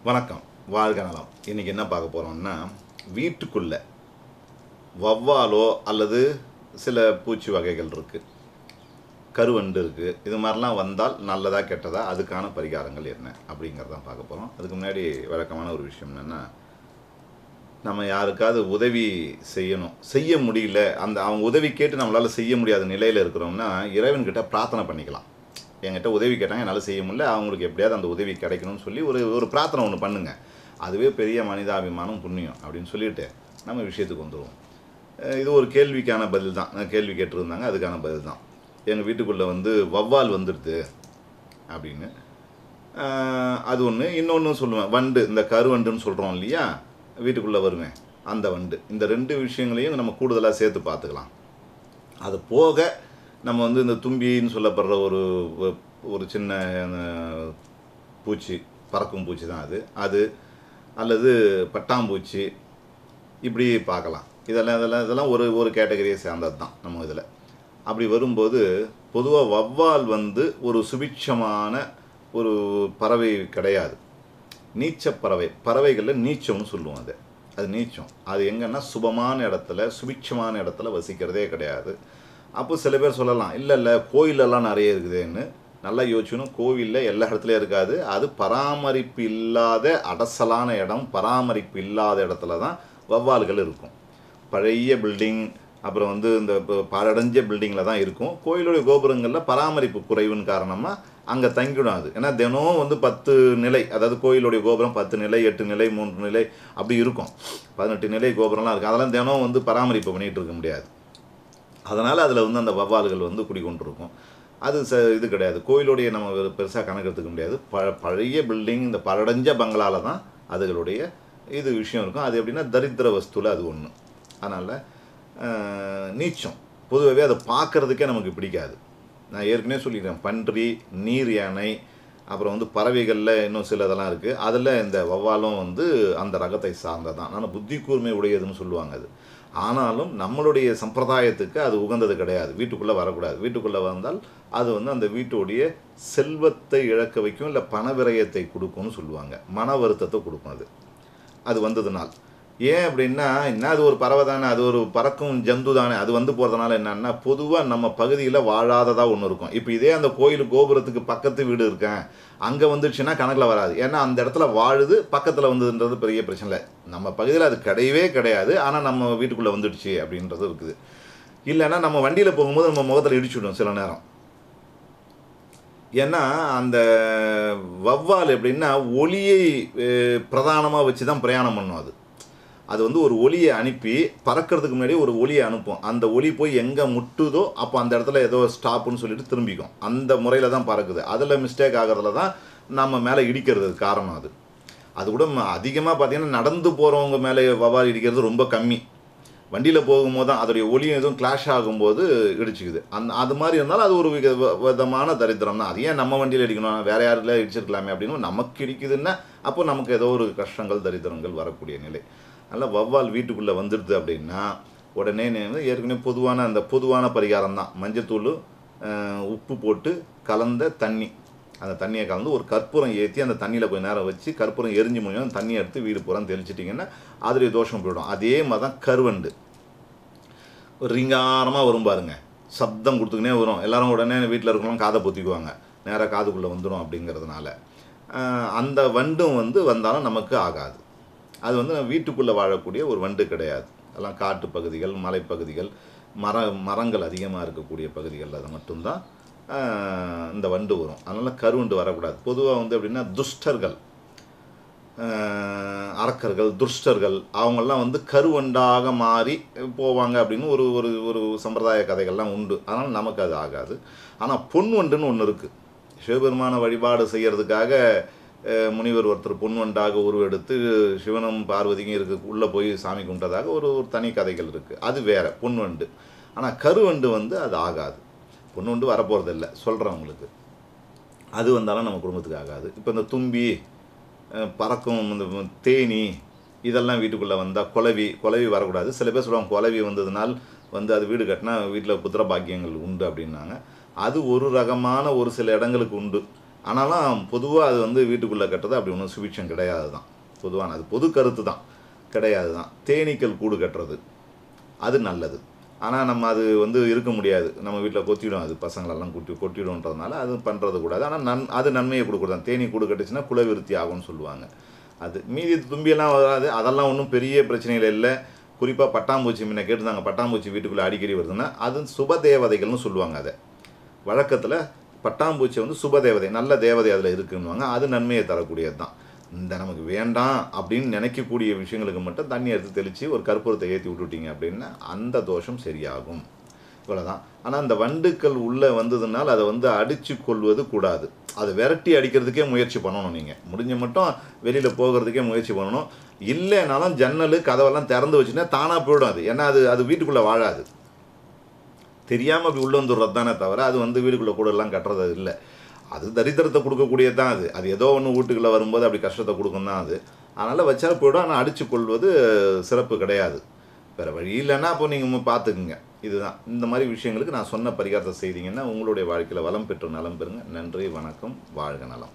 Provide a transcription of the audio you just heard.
வணக்கம் வாழ்க நலம் இன்றைக்கி என்ன பார்க்க போகிறோம்னா வீட்டுக்குள்ளே வவ்வாலோ அல்லது சில பூச்சி வகைகள் இருக்குது கருவண்டு இருக்குது இது மாதிரிலாம் வந்தால் நல்லதா கெட்டதா அதுக்கான பரிகாரங்கள் என்ன அப்படிங்கிறதான் பார்க்க போகிறோம் அதுக்கு முன்னாடி வழக்கமான ஒரு விஷயம் என்னென்னா நம்ம யாருக்காவது உதவி செய்யணும் செய்ய முடியல அந்த அவங்க உதவி கேட்டு நம்மளால் செய்ய முடியாத நிலையில் இருக்கிறோம்னா இறைவன்கிட்ட பிரார்த்தனை பண்ணிக்கலாம் என்கிட்ட உதவி கேட்டாங்க என்னால் செய்ய முடியல அவங்களுக்கு எப்படியாவது அந்த உதவி கிடைக்கணும்னு சொல்லி ஒரு ஒரு பிரார்த்தனை ஒன்று பண்ணுங்க அதுவே பெரிய மனிதாபிமானம் புண்ணியம் அப்படின்னு சொல்லிட்டு நம்ம விஷயத்துக்கு வந்துடுவோம் அஹ் இது ஒரு கேள்விக்கான பதில் தான் நான் கேள்வி கேட்டிருந்தாங்க அதுக்கான பதில் தான் எங்கள் வீட்டுக்குள்ளே வந்து வவ்வால் வந்துடுது அப்படின்னு அஹ் அது ஒன்று இன்னொன்று சொல்லுவேன் வண்டு இந்த கருவண்டுன்னு சொல்கிறோம் இல்லையா வீட்டுக்குள்ளே வருவேன் அந்த வண்டு இந்த ரெண்டு விஷயங்களையும் நம்ம கூடுதலாக சேர்த்து பார்த்துக்கலாம் அது போக நம்ம வந்து இந்த தும்பின்னு சொல்லப்படுற ஒரு ஒ- ஒரு சின்ன அஹ், பூச்சி பறக்கும் பூச்சி தான் அது அது அல்லது பட்டாம்பூச்சி இப்படி பார்க்கலாம் இதெல்லாம் இதெல்லாம் இதெல்லாம் ஒரு ஒரு கேட்டகரியை சேர்ந்தது தான் நம்ம இதில் அப்படி வரும்போது பொதுவாக வவ்வால் வந்து ஒரு சுபிட்சமான ஒரு பறவை கிடையாது நீச்சப் பறவை பறவைகளில் நீச்சம்னு சொல்லுவோம் அது அது நீச்சம் அது எங்கன்னா சுபமான இடத்துல சுபிட்சமான இடத்துல வசிக்கிறதே கிடையாது அப்போ சில பேர் சொல்லலாம் இல்லை இல்லை கோயிலெல்லாம் நிறைய இருக்குதுன்னு நல்லா யோசிக்கணும் கோவிலில் எல்லா இடத்துலையும் இருக்காது அது பராமரிப்பு இல்லாத அடசலான இடம் பராமரிப்பு இல்லாத இடத்துல தான் வவ்வால்கள் இருக்கும் பழைய பில்டிங் அப்புறம் வந்து இந்த ப- பாழடைஞ்ச பில்டிங்கில் தான் இருக்கும் கோயிலுடைய கோபுரங்களில் பராமரிப்பு குறைவின் காரணமாக அங்கே தங்கிடும் அது ஏன்னா தினம் வந்து பத்து நிலை அதாவது கோயிலுடைய கோபுரம் பத்து நிலை எட்டு நிலை மூன்று நிலை அப்படி இருக்கும் பதினெட்டு நிலை கோபுரம்லாம் இருக்குது அதெல்லாம் தினம் வந்து பராமரிப்பு பண்ணிகிட்டு இருக்க முடியாது அதனால் அதில் வந்து அந்த வவ்வால்கள் வந்து குடிக்கொண்டிருக்கும் அது ச இது கிடையாது கோயிலுடைய நம்ம பெருசாக கணக்கெடுத்துக்க முடியாது ப பழைய பில்டிங் இந்த பழடைஞ்ச பங்களால தான் அதுகளுடைய இது விஷயம் இருக்கும் அது எப்படின்னா தரித்திர வஸ்துல அது ஒன்று அதனால் நீச்சம் பொதுவாகவே அதை பார்க்கறதுக்கே நமக்கு பிடிக்காது நான் ஏற்கனவே சொல்லிக்கிறேன் பன்றி நீர் யானை அப்புறம் வந்து பறவைகளில் இன்னும் சில இதெல்லாம் இருக்குது அதில் இந்த வவ்வாலும் வந்து அந்த ரகத்தை சார்ந்தது தான் ஆனால் புத்தி கூர்மை உடையதுன்னு சொல்லுவாங்க அது ஆனாலும் நம்மளுடைய சம்பிரதாயத்துக்கு அது உகந்தது கிடையாது வீட்டுக்குள்ளே வரக்கூடாது வீட்டுக்குள்ளே வந்தால் அது வந்து அந்த வீட்டுடைய செல்வத்தை இழக்க வைக்கும் இல்லை பண விரயத்தை கொடுக்கும்னு சொல்லுவாங்க மன வருத்தத்தை கொடுக்கும் அது அது வந்ததுனால் ஏன் அப்படின்னா என்ன அது ஒரு பறவை தானே அது ஒரு பறக்கும் ஜந்து தானே அது வந்து போகிறதுனால என்னன்னா பொதுவாக நம்ம பகுதியில் வாழாததாக ஒன்று இருக்கும் இப்போ இதே அந்த கோயில் கோபுரத்துக்கு பக்கத்து வீடு இருக்கேன் அங்கே வந்துடுச்சுன்னா கணக்கில் வராது ஏன்னா அந்த இடத்துல வாழுது பக்கத்தில் வந்ததுன்றது பெரிய பிரச்சனை இல்லை நம்ம பகுதியில் அது கிடையவே கிடையாது ஆனால் நம்ம வீட்டுக்குள்ளே வந்துடுச்சு அப்படின்றது இருக்குது இல்லைன்னா நம்ம வண்டியில் போகும்போது நம்ம முகத்தில் இடிச்சுடும் சில நேரம் ஏன்னா அந்த வவ்வால் எப்படின்னா ஒளியை பிரதானமாக வச்சு தான் பிரயாணம் பண்ணும் அது அது வந்து ஒரு ஒளியை அனுப்பி பறக்கிறதுக்கு முன்னாடி ஒரு ஒளியை அனுப்பும் அந்த ஒளி போய் எங்கே முட்டுதோ அப்போ அந்த இடத்துல ஏதோ ஸ்டாப்புன்னு சொல்லிட்டு திரும்பிக்கும் அந்த முறையில் தான் பறக்குது அதில் மிஸ்டேக் ஆகிறதுல தான் நம்ம மேலே இடிக்கிறதுக்கு காரணம் அது அது கூட அதிகமாக பார்த்தீங்கன்னா நடந்து போகிறவங்க மேலே வவ்வால் இடிக்கிறது ரொம்ப கம்மி வண்டியில் போகும்போது தான் அதோடைய ஒளியும் எதுவும் கிளாஷ் ஆகும்போது இடிச்சுக்குது அந்த அது மாதிரி இருந்தாலும் அது ஒரு வித விதமான தரித்திரம் தான் அது ஏன் நம்ம வண்டியில் இடிக்கணும் வேற யாருல இடிச்சிருக்கலாமே அப்படின்னு நமக்கு இடிக்குதுன்னா அப்போ நமக்கு ஏதோ ஒரு கஷ்டங்கள் தரித்திரங்கள் வரக்கூடிய நிலை அதனால் வவ்வால் வீட்டுக்குள்ளே வந்துடுது அப்படின்னா உடனே நீ வந்து ஏற்கனவே பொதுவான அந்த பொதுவான பரிகாரம் தான் மஞ்சத்தூள் அஹ், உப்பு போட்டு கலந்த தண்ணி அந்த தண்ணியை கலந்து ஒரு கற்பூரம் ஏற்றி அந்த தண்ணியில் கொஞ்ச நேரம் வச்சு கற்பூரம் எரிஞ்சு முடியும் அந்த தண்ணியை எடுத்து வீடு பூரா தெளிச்சிட்டிங்கன்னா அதுடைய தோஷம் போயிடும் அதே மாதிரி தான் கருவண்டு ஒரு ரிங்காரமாக வரும் பாருங்க சப்தம் கொடுத்துக்கினே வரும் எல்லாரும் உடனே வீட்டில் இருக்கணும் காதை பொத்திக்குவாங்க நேராக காதுக்குள்ளே வந்துடும் அப்படிங்கிறதுனால ஆஹ் அந்த வண்டும் வந்து வந்தாலும் நமக்கு ஆகாது அது வந்து வீட்டுக்குள்ளே வாழக்கூடிய ஒரு வண்டு கிடையாது எல்லாம் காட்டு பகுதிகள் மலைப்பகுதிகள் மர மரங்கள் அதிகமாக இருக்கக்கூடிய பகுதிகளில் அது மட்டும்தான் ஆஹ் இந்த வண்டு வரும் அதனால் கருவண்டு வரக்கூடாது பொதுவாக வந்து எப்படின்னா துஷ்டர்கள் ஆஹ் அரக்கர்கள் துஷ்டர்கள் அவங்கெல்லாம் வந்து கருவண்டாக மாறி போவாங்க அப்படின்னு ஒரு ஒரு ஒரு சம்பிரதாய கதைகள்லாம் உண்டு அதனால் நமக்கு அது ஆகாது ஆனால் பொன் வண்டுன்னு ஒன்று இருக்குது சிவபெருமான வழிபாடு செய்யறதுக்காக அஹ், முனிவர் ஒருத்தர் பொன் வண்டாக உருவெடுத்து சிவனும் பார்வதியும் இருக்கு உள்ளே போய் சாமி கும்பிட்டதாக ஒரு ஒரு தனி கதைகள் இருக்குது அது வேற பொன் வண்டு ஆனால் கருவண்டு வந்து அது ஆகாது பொன் வண்டு வரப்போகிறதில்ல சொல்கிறேன் உங்களுக்கு அது வந்தாலும் நம்ம குடும்பத்துக்கு ஆகாது இப்போ இந்த தும்பி அஹ், பறக்கும் இந்த தேனி இதெல்லாம் வீட்டுக்குள்ளே வந்தால் குலவி குலவி வரக்கூடாது சில பேர் சொல்லுவாங்க குலவி வந்ததுனால் வந்து அது வீடு கட்டினா வீட்டில் புத்திர பாக்கியங்கள் உண்டு அப்படின்னாங்க அது ஒரு ரகமான ஒரு சில இடங்களுக்கு உண்டு ஆனாலும் பொதுவாக அது வந்து வீட்டுக்குள்ளே கட்டுறது அப்படி ஒன்றும் சுபிட்சம் கிடையாது தான் பொதுவான அது பொது கருத்து தான் கிடையாது தான் தேனீக்கள் கூடு கட்டுறது அது நல்லது ஆனால் நம்ம அது வந்து இருக்க முடியாது நம்ம வீட்டில் கொத்திடும் அது பசங்களெல்லாம் கொட்டி கொட்டிடும்ன்றதுனால அது பண்ணுறது கூடாது ஆனால் நன் அது நன்மையை கொடுக்குறது தான் தேனீ கூடு கட்டுச்சுன்னா குலவிருத்தி ஆகும்னு சொல்லுவாங்க அது மீதி தும்பியெல்லாம் வராது அதெல்லாம் ஒன்றும் பெரிய பிரச்சனைகள் இல்லை குறிப்பாக பட்டாம்பூச்சி முன்ன கேட்டிருந்தாங்க பட்டாம்பூச்சி வீட்டுக்குள்ளே அடிக்கடி வருதுன்னா அது சுப தேவதைகள்னு சொல்லுவாங்க அதை வழக்கத்தில் பட்டாம்பூச்சி வந்து சுப தேவதை நல்ல தேவதை அதில் இருக்குன்னுவாங்க அது நன்மையை தரக்கூடியது தான் இந்த நமக்கு வேண்டாம் அப்படின்னு நினைக்கக்கூடிய விஷயங்களுக்கு மட்டும் தண்ணி எடுத்து தெளித்து ஒரு கற்பூரத்தை ஏற்றி விட்டுட்டீங்க அப்படின்னா அந்த தோஷம் சரியாகும் இவ்வளோதான் ஆனால் அந்த வண்டுக்கள் உள்ளே வந்ததுனால அதை வந்து அடித்து கொள்வது கூடாது அது விரட்டி அடிக்கிறதுக்கே முயற்சி பண்ணணும் நீங்கள் முடிஞ்ச மட்டும் வெளியில் போகிறதுக்கே முயற்சி பண்ணணும் இல்லைனாலும் ஜன்னல் கதவெல்லாம் திறந்து வச்சுன்னா தானாக போயிடும் அது ஏன்னா அது அது வீட்டுக்குள்ளே வாழாது தெரியாமல் அப்படி உள்ள வந்துடுறது தானே தவிர அது வந்து வீடுக்குள்ளே கூட எல்லாம் கட்டுறது இல்லை அது தரித்திரத்தை கொடுக்கக்கூடியது தான் அது அது ஏதோ ஒன்று வீட்டுக்குள்ளே வரும்போது அப்படி கஷ்டத்தை கொடுக்கும் தான் அது அதனால் வச்சா போய்டும் ஆனால் அடித்து கொள்வது சிறப்பு கிடையாது வேறு வழி இல்லைன்னா அப்போ நீங்கள் பார்த்துக்குங்க இதுதான் இந்த மாதிரி விஷயங்களுக்கு நான் சொன்ன பரிகாரத்தை செய்தீங்கன்னா உங்களுடைய வாழ்க்கையில் வளம் பெற்று நலம் பெறுங்க நன்றி வணக்கம் வாழ்க நலம்